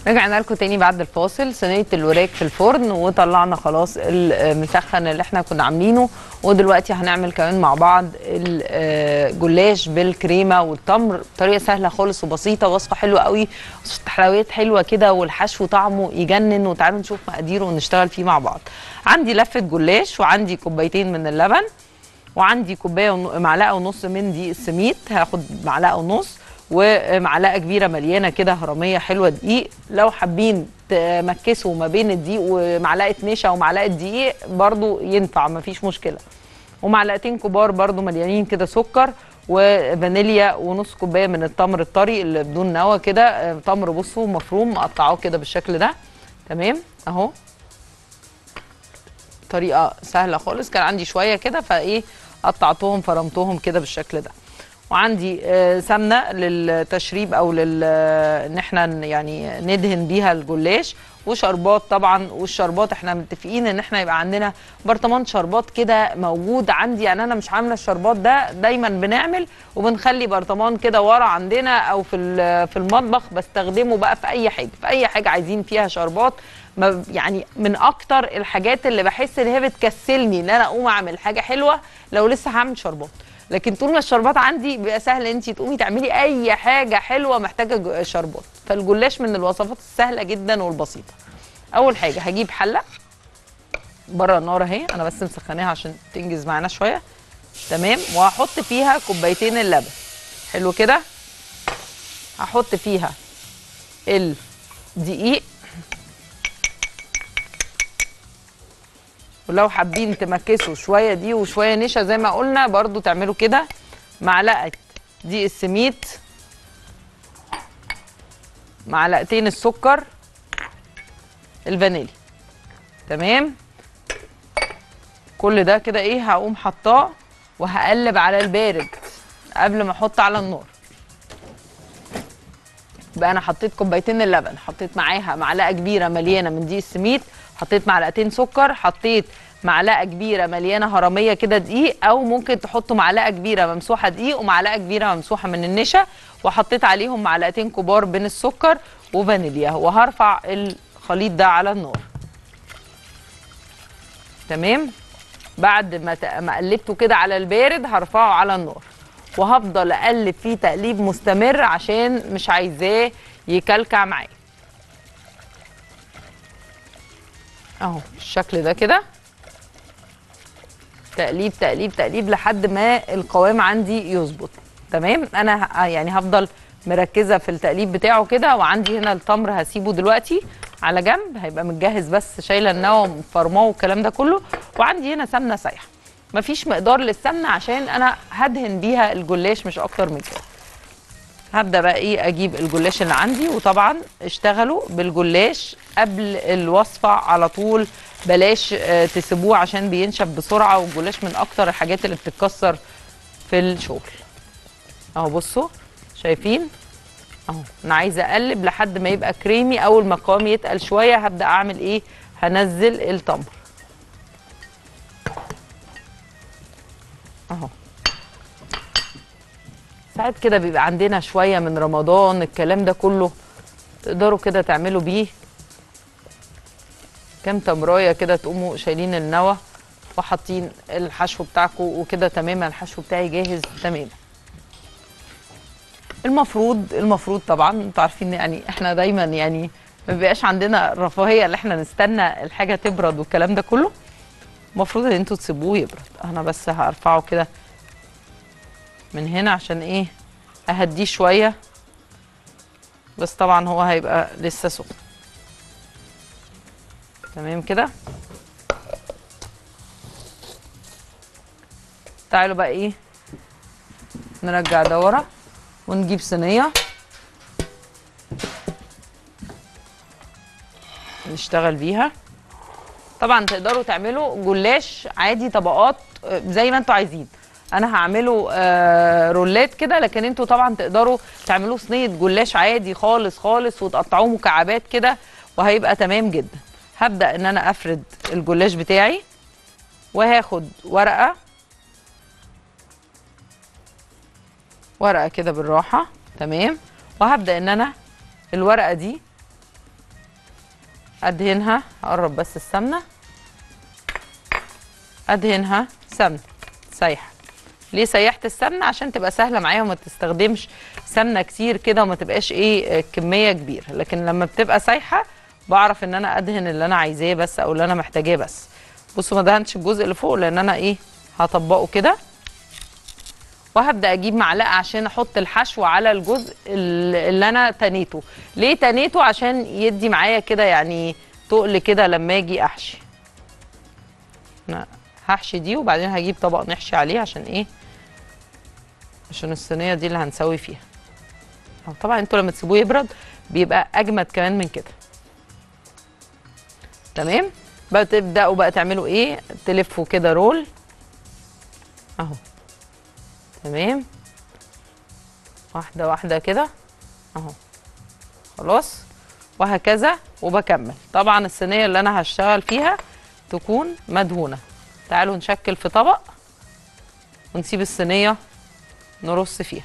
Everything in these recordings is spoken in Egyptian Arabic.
رجعنا لكم تاني بعد الفاصل صينيه الوراك في الفرن وطلعنا خلاص المسخن اللي احنا كنا عاملينه ودلوقتي هنعمل كمان مع بعض الجلاش بالكريمه والتمر طريقه سهله خالص وبسيطه وصفه حلوه قوي وصفه حلويات حلوه كده والحشو طعمه يجنن وتعالوا نشوف مقاديره ونشتغل فيه مع بعض عندي لفه جلاش وعندي كوبايتين من اللبن وعندي كوبايه ون- معلقه ونص من دي السميد هاخد معلقه ونص ومعلقه كبيره مليانه كده هرميه حلوه دقيق لو حابين تمكسوا ما بين الدقيق ومعلقه نشا ومعلقه دقيق برضو ينفع مفيش مشكله ومعلقتين كبار برضو مليانين كده سكر وفانيليا ونص كوبايه من التمر الطري اللي بدون نوى كده آه، تمر بصوا مفروم مقطعاه كده بالشكل ده تمام اهو طريقه سهله خالص كان عندي شويه كده فايه قطعتهم فرمتهم كده بالشكل ده وعندي آه، سمنه للتشريب او لل آه، ان احنا ن- يعني ندهن بيها الجلاش وشربات طبعا والشربات احنا متفقين ان احنا يبقى عندنا برطمان شربات كده موجود عندي يعني انا مش عامله الشربات ده دايما بنعمل وبنخلي برطمان كده ورا عندنا او في ال- في المطبخ بستخدمه بقى في اي حاجه في اي حاجه عايزين فيها شربات ما يعني من اكتر الحاجات اللي بحس ان هي بتكسلني ان انا اقوم اعمل حاجه حلوه لو لسه هعمل شربات لكن طول ما الشربات عندي بيبقى سهل انت تقومي تعملي اي حاجه حلوه محتاجه جو- شربات فالجلاش من الوصفات السهله جدا والبسيطه اول حاجه هجيب حله بره النار اهي انا بس مسخناها عشان تنجز معانا شويه تمام وهحط فيها كوبايتين اللبن حلو كده هحط فيها الدقيق ولو حابين تمكسوا شويه دي وشويه نشا زي ما قلنا برضو تعملوا كده معلقه دي السميد معلقتين السكر الفانيليا تمام كل ده كده ايه هقوم حطاه وهقلب على البارد قبل ما احط على النار بقى انا حطيت كوبايتين اللبن حطيت معاها معلقه كبيره مليانه من دي السميد حطيت معلقتين سكر حطيت معلقه كبيره مليانه هرميه كده دقيق او ممكن تحطوا معلقه كبيره ممسوحه دقيق ومعلقه كبيره ممسوحه من النشا وحطيت عليهم معلقتين كبار من السكر وفانيليا وهرفع الخليط ده على النار تمام بعد ما ت- ما قلبته كده على البارد هرفعه على النار وهفضل اقلب فيه تقليب مستمر عشان مش عايزاه يكلكع معايا اهو بالشكل ده كده تقليب تقليب تقليب لحد ما القوام عندي يظبط تمام انا ه- يعني هفضل مركزه في التقليب بتاعه كده وعندي هنا التمر هسيبه دلوقتي على جنب هيبقى متجهز بس شايله النوى ومفرماه والكلام ده كله وعندي هنا سمنه سايحه مفيش مقدار للسمنه عشان انا هدهن بيها الجلاش مش اكتر من كده هبدا بقى ايه اجيب الجلاش اللي عندي وطبعا اشتغلوا بالجلاش قبل الوصفه على طول بلاش آه، تسيبوه عشان بينشف بسرعه والجلاش من اكتر الحاجات اللي بتتكسر في الشغل اهو بصوا شايفين اهو انا عايزه اقلب لحد ما يبقى كريمي اول ما القوام يتقل شويه هبدا اعمل ايه هنزل التمر اهو ساعات كده بيبقى عندنا شويه من رمضان الكلام ده كله تقدروا كده تعملوا بيه كام تمرايه كده تقوموا شايلين النوى وحاطين الحشو بتاعكم وكده تماما الحشو بتاعي جاهز تماما المفروض المفروض طبعا انتوا عارفين يعني احنا دايما يعني ما بيبقاش عندنا الرفاهيه اللي احنا نستنى الحاجه تبرد والكلام ده كله المفروض ان انتوا تسيبوه يبرد انا بس هرفعه كده من هنا عشان ايه اهديه شويه بس طبعا هو هيبقى لسه سخن تمام كده تعالوا بقى ايه نرجع ده ورا ونجيب صينيه نشتغل بيها طبعا تقدروا تعملوا جلاش عادي طبقات آه، زي ما انتوا عايزين انا هعمله آه، رولات كده لكن انتوا طبعا تقدروا تعملوا صينيه جلاش عادي خالص خالص وتقطعوه مكعبات كده وهيبقى تمام جدا هبدا ان انا افرد الجلاش بتاعي وهاخد ورقه ورقه كده بالراحه تمام وهبدا ان انا الورقه دي ادهنها اقرب بس السمنه ادهنها سمنه سايحه ليه سيحت السمنه عشان تبقى سهله معايا وما تستخدمش سمنه كتير كده وما تبقاش ايه آه، كميه كبيره لكن لما بتبقى سايحه بعرف ان انا ادهن اللي انا عايزاه بس او اللي انا محتاجاه بس بصوا ما دهنتش الجزء اللي فوق لان انا ايه هطبقه كده وهبدا اجيب معلقه عشان احط الحشو على الجزء ال- اللي انا تنيته ليه تنيته عشان يدي معايا كده يعني تقل كده لما اجي احشي أنا هحشي دي وبعدين هجيب طبق نحشي عليه عشان ايه عشان الصينيه دي اللي هنسوي فيها أهو طبعا انتوا لما تسيبوه يبرد بيبقى اجمد كمان من كده تمام بقى تبداوا بقى تعملوا ايه تلفوا كده رول اهو تمام واحده واحده كده اهو خلاص وهكذا وبكمل طبعا الصينيه اللي انا هشتغل فيها تكون مدهونه تعالوا نشكل في طبق ونسيب الصينيه نرص فيها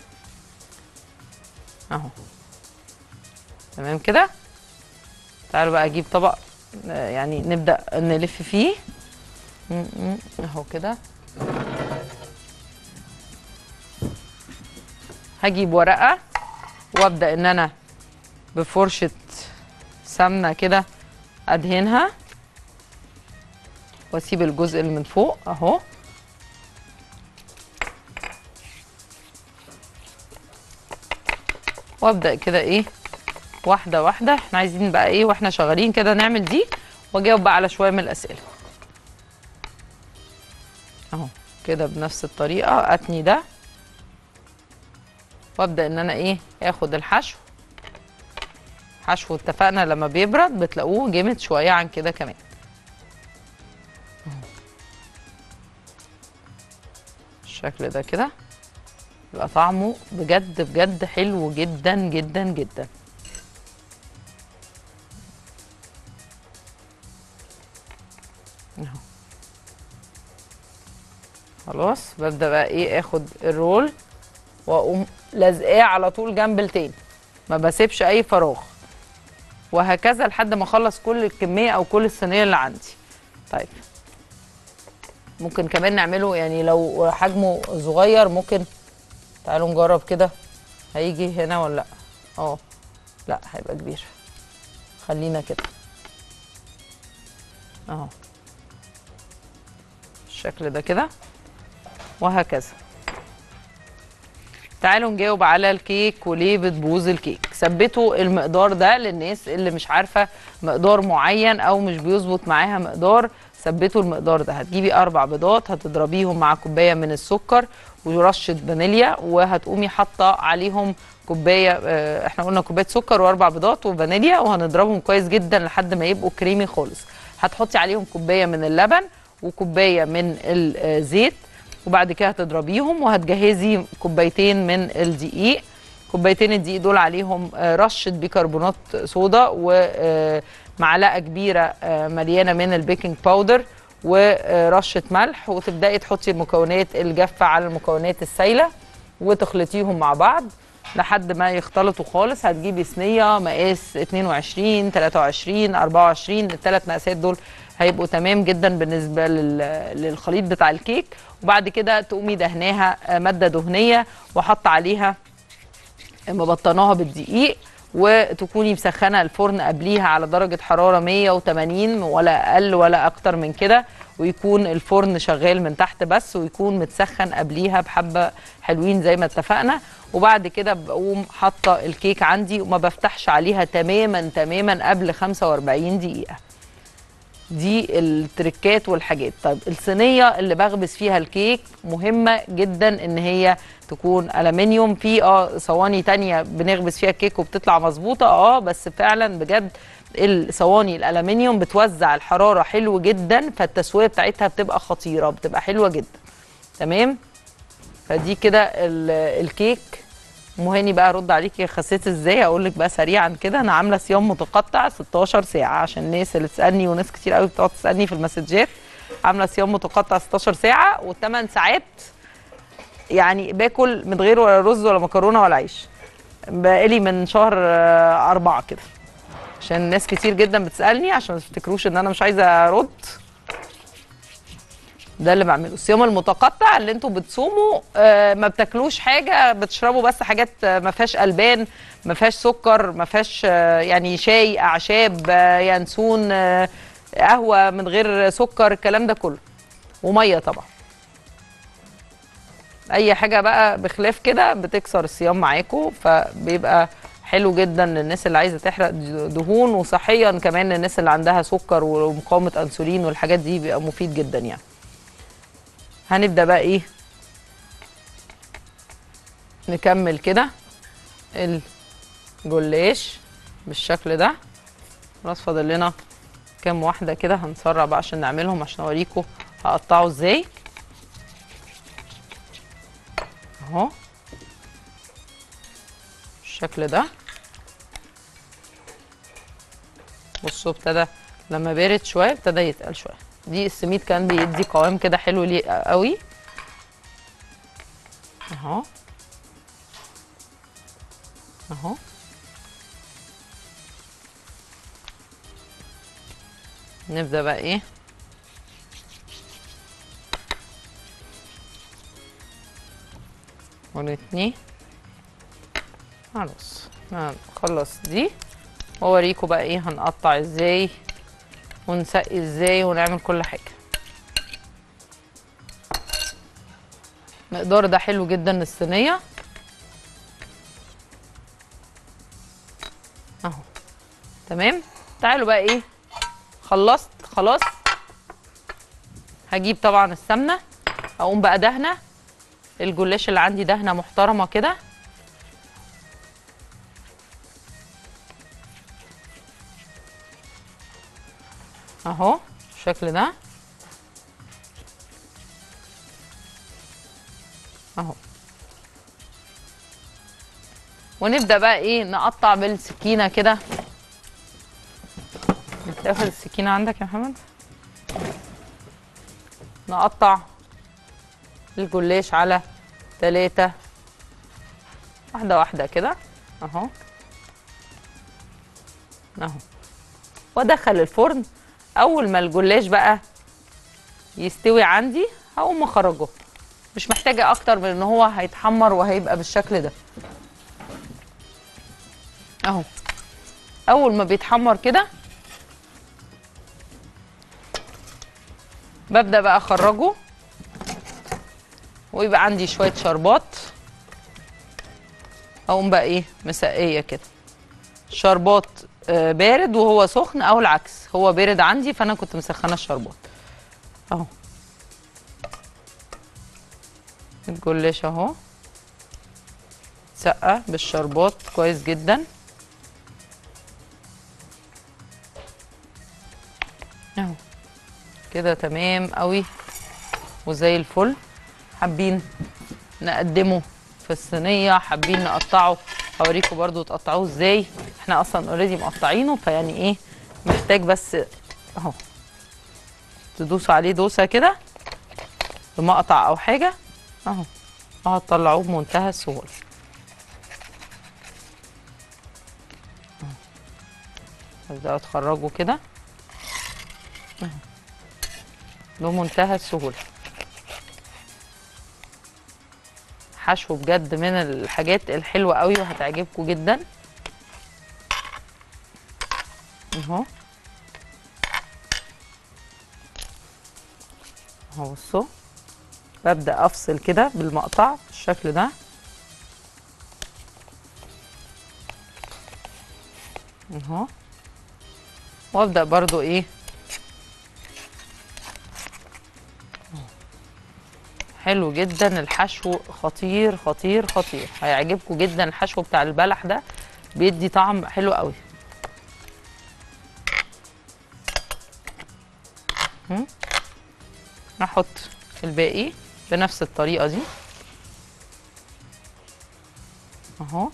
اهو تمام كده تعالوا بقى اجيب طبق آه، يعني نبدا نلف فيه م- م، اهو كده هجيب ورقه وابدا ان انا بفرشه سمنه كده ادهنها واسيب الجزء اللي من فوق اهو وابدا كده ايه واحده واحده احنا عايزين بقى ايه واحنا شغالين كده نعمل دي واجاوب بقى على شويه من الاسئله اهو كده بنفس الطريقه اتني ده وابدا ان انا ايه اخد الحشو حشو اتفقنا لما بيبرد بتلاقوه جامد شويه عن كده كمان الشكل ده كده يبقى طعمه بجد بجد حلو جدا جدا جدا اهو خلاص ببدا بقى ايه اخد الرول واقوم لازقاه على طول جنب التاني ما بسيبش اي فراغ وهكذا لحد ما اخلص كل الكميه او كل الصينيه اللي عندي طيب ممكن كمان نعمله يعني لو حجمه صغير ممكن تعالوا نجرب كده هيجي هنا ولا لا اه لا هيبقى كبير خلينا كده اهو الشكل ده كده وهكذا تعالوا نجاوب على الكيك وليه بتبوظ الكيك ثبتوا المقدار ده للناس اللي مش عارفه مقدار معين او مش بيظبط معاها مقدار ثبتوا المقدار ده هتجيبي اربع بيضات هتضربيهم مع كوبايه من السكر ورشه فانيليا وهتقومي حاطه عليهم كوبايه آه، احنا قلنا كوبايه سكر واربع بيضات وفانيليا وهنضربهم كويس جدا لحد ما يبقوا كريمي خالص هتحطي عليهم كوبايه من اللبن وكوبايه من الزيت وبعد كده هتضربيهم وهتجهزي كوبايتين من الدقيق كوبايتين الدقيق دول عليهم آه، رشه بيكربونات صودا ومعلقه كبيره آه، مليانه من البيكنج باودر ورشه ملح وتبداي تحطي المكونات الجافه على المكونات السايله وتخلطيهم مع بعض لحد ما يختلطوا خالص هتجيبي صينيه مقاس 22 23 24 الثلاث مقاسات دول هيبقوا تمام جدا بالنسبه لل- للخليط بتاع الكيك وبعد كده تقومي دهناها آه، ماده دهنيه وحط عليها مبطناها بالدقيق وتكوني مسخنه الفرن قبليها على درجه حراره 180 ولا اقل ولا اكتر من كده ويكون الفرن شغال من تحت بس ويكون متسخن قبليها بحبه حلوين زي ما اتفقنا وبعد كده بقوم حاطه الكيك عندي وما بفتحش عليها تماما تماما قبل 45 دقيقه دي التركات والحاجات طيب الصينيه اللي بخبز فيها الكيك مهمه جدا ان هي تكون الومنيوم في اه صواني تانية بنخبز فيها الكيك وبتطلع مظبوطه اه بس فعلا بجد الصواني الالومنيوم بتوزع الحراره حلو جدا فالتسويه بتاعتها بتبقى خطيره بتبقى حلوه جدا تمام فدي كده ال- الكيك مهاني بقى ارد عليكي خسيت ازاي اقول لك بقى سريعا كده انا عامله صيام متقطع 16 ساعه عشان الناس اللي تسالني وناس كتير قوي بتقعد تسالني في المسجات عامله صيام متقطع 16 ساعه و8 ساعات يعني باكل من غير ولا رز ولا مكرونه ولا عيش بقالي من شهر آه، أربعة كده عشان ناس كتير جدا بتسالني عشان ما تفتكروش ان انا مش عايزه ارد ده اللي بعمله الصيام المتقطع اللي انتوا بتصوموا آه ما بتاكلوش حاجه بتشربوا بس حاجات آه، ما فيهاش البان ما فيهاش سكر ما فيهاش آه يعني شاي اعشاب آه ينسون آه قهوه من غير سكر الكلام ده كله وميه طبعا اي حاجه بقى بخلاف كده بتكسر الصيام معاكم فبيبقى حلو جدا للناس اللي عايزه تحرق دهون وصحيا كمان للناس اللي عندها سكر ومقاومه انسولين والحاجات دي بيبقى مفيد جدا يعني هنبدا بقى ايه نكمل كده الجلاش بالشكل ده خلاص فاضل لنا كام واحده كده هنسرع بقى عشان نعملهم عشان اوريكم هقطعه ازاي اهو بالشكل ده بصوا ابتدى لما بارد شويه ابتدى يتقل شويه دي السميد كان بيدي قوام كده حلو ليه قوي اهو اهو نبدا بقى ايه ونتني خلاص هنخلص دي واوريكم بقى ايه هنقطع ازاي ونسقي ازاي ونعمل كل حاجه المقدار ده حلو جدا للصينيه اهو تمام تعالوا بقى ايه خلصت خلاص هجيب طبعا السمنه اقوم بقى دهنه الجلاش اللي عندي دهنه محترمه كده اهو بالشكل ده اهو ونبدا بقى ايه نقطع بالسكينه كده تاخد السكينه عندك يا محمد نقطع الجلاش على تلاتة واحدة واحدة كده اهو اهو وادخل الفرن اول ما الجلاش بقى يستوي عندي هقوم اخرجه مش محتاجة اكتر من ان هو هيتحمر وهيبقى بالشكل ده اهو اول ما بيتحمر كده ببدأ بقى اخرجه ويبقى عندي شويه شربات اقوم بقى ايه مسقيه كده شربات آه، بارد وهو سخن او العكس هو بارد عندي فانا كنت مسخنه الشربات اهو الجلاش اهو سقه بالشربات كويس جدا اهو كده تمام قوي وزي الفل حابين نقدمه في الصينيه حابين نقطعه هوريكم برضو تقطعوه ازاي احنا اصلا اوريدي مقطعينه فيعني ايه محتاج بس اهو تدوسوا عليه دوسه كده بمقطع او حاجه اهو وهتطلعوه بمنتهى السهوله اهو. تبداوا تخرجوا كده اهو. بمنتهى السهوله حشو بجد من الحاجات الحلوه قوي وهتعجبكم جدا اهو اهو بصوا ببدا افصل كده بالمقطع بالشكل ده اهو وابدا برضو ايه حلو جدا الحشو خطير خطير خطير هيعجبكم جدا الحشو بتاع البلح ده بيدي طعم حلو قوي هم؟ نحط الباقي بنفس الطريقة دي اهو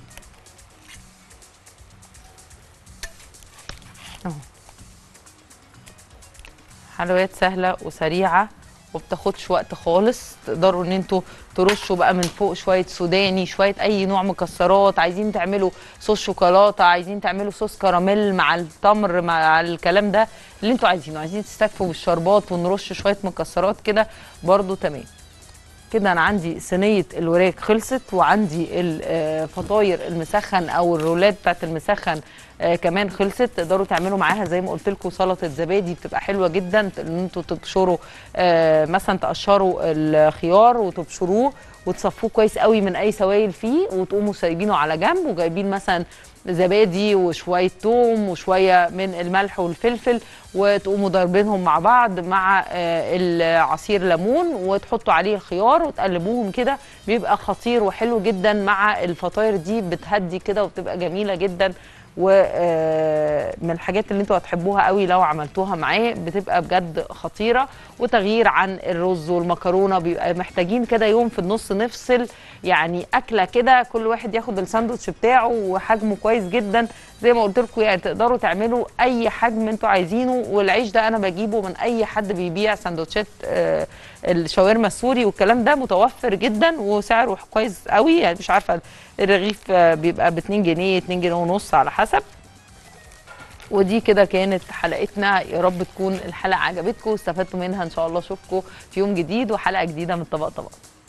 اهو حلويات سهلة وسريعة وبتاخدش وقت خالص تقدروا ان انتوا ترشوا بقى من فوق شويه سوداني شويه اي نوع مكسرات عايزين تعملوا صوص شوكولاته عايزين تعملوا صوص كراميل مع التمر مع الكلام ده اللي انتوا عايزينه عايزين تستكفوا بالشربات ونرش شويه مكسرات كده برضو تمام كده انا عندي صينيه الوراك خلصت وعندي الفطاير المسخن او الرولات بتاعت المسخن آه كمان خلصت تقدروا تعملوا معاها زي ما قلت لكم سلطه زبادي بتبقى حلوه جدا ان انتوا تبشروا آه مثلا تقشروا الخيار وتبشروه وتصفوه كويس قوي من اي سوائل فيه وتقوموا سايبينه على جنب وجايبين مثلا زبادي وشويه توم وشويه من الملح والفلفل وتقوموا ضاربينهم مع بعض مع العصير ليمون وتحطوا عليه الخيار وتقلبوهم كده بيبقى خطير وحلو جدا مع الفطاير دي بتهدي كده وبتبقى جميله جدا ومن الحاجات اللي انتوا هتحبوها قوي لو عملتوها معاه بتبقى بجد خطيره وتغيير عن الرز والمكرونه بيبقى محتاجين كده يوم في النص نفصل يعني اكله كده كل واحد ياخد الساندوتش بتاعه وحجمه كويس جدا زي ما قلت لكم يعني تقدروا تعملوا اي حجم انتوا عايزينه والعيش ده انا بجيبه من اي حد بيبيع سندوتشات آه الشاورما السوري والكلام ده متوفر جدا وسعره كويس قوي يعني مش عارفه الرغيف آه بيبقى ب 2 جنيه 2 جنيه ونص على حسب ودي كده كانت حلقتنا يا رب تكون الحلقه عجبتكم واستفدتوا منها ان شاء الله اشوفكم في يوم جديد وحلقه جديده من طبق طبق